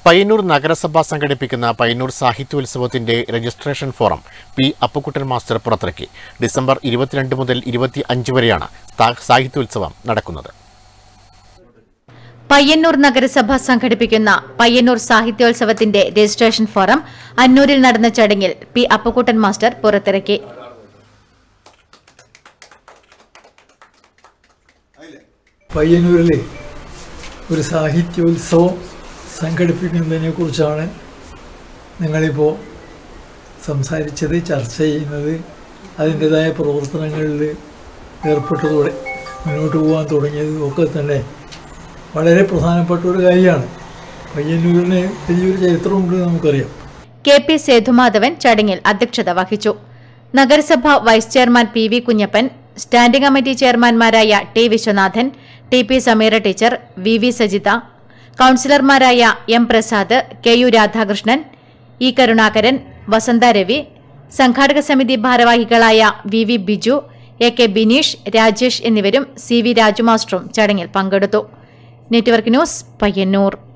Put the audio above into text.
പയ്യന്നൂർ നഗരസഭ സംഘടിപ്പിക്കുന്ന പയ്യന്നൂർ സാഹിത്യോത്സവത്തിന്റെ registration form P Appukuttan master പുറത്തിറക്കി ഡിസംബർ ഇരുപത്തിരണ്ട് മുതൽ ഇരുപത്തി അഞ്ച് വരെയാണ് സാ- സാഹിത്യോത്സവം നടക്കുന്നത് പയ്യന്നൂർ നഗരസഭ സംഘടിപ്പിക്കുന്ന പയ്യന്നൂർ സാഹിത്യോത്സവത്തിന്റെ രജിസ്ട്രേഷൻ ഫോറം അന്നൂരിൽ നടന്ന ചടങ്ങിൽ പി അപ്പുക്കുട്ടൻ മാസ്റ്റർ പുറത്തിറക്കി പയ്യന്നൂരിൽ ഒരു സാഹിത്യോത്സവം സംഘടിപ്പിക്കുന്നതിനെ കുറിച്ചാണ് നിങ്ങളിപ്പോൾ സംസാരിച്ചത് ചർച്ച ചെയ്യുന്നത് അതിൻ്റെതായ പ്രവർത്തനങ്ങളിൽ ഏർപ്പെട്ടു തുട- മുന്നോട്ട് പോകാൻ തുടങ്ങിയത് ഒക്കെ തന്നെ വളരെ പ്രധാനപ്പെട്ട ഒരു കാര്യമാണ് പയ്യന്നൂരിന് വലിയൊരു ചരിത്രമുണ്ട് നമുക്കറിയാം കെ പി സേതുമാധവൻ ചടങ്ങിൽ അധ്യക്ഷത വഹിച്ചു നഗരസഭ vice chairman P V Kunhappan standing committee ചെയർമാൻമാരായ T Viswanathan T P Sameera teacher V V Sajitha കൌൺസിലർമാരായ M Prasad K U Radhakrishnan E Karunakaran Vasantha Ravi സംഘാടക സമിതി ഭാരവാഹികളായ V V Biju A K Bineesh Rajesh എന്നിവരും സി വി രാജുമാസ്റ്ററും ചടങ്ങിൽ പങ്കെടുത്തു നെറ്റ്വർക്ക് ന്യൂസ് പയ്യന്നൂർ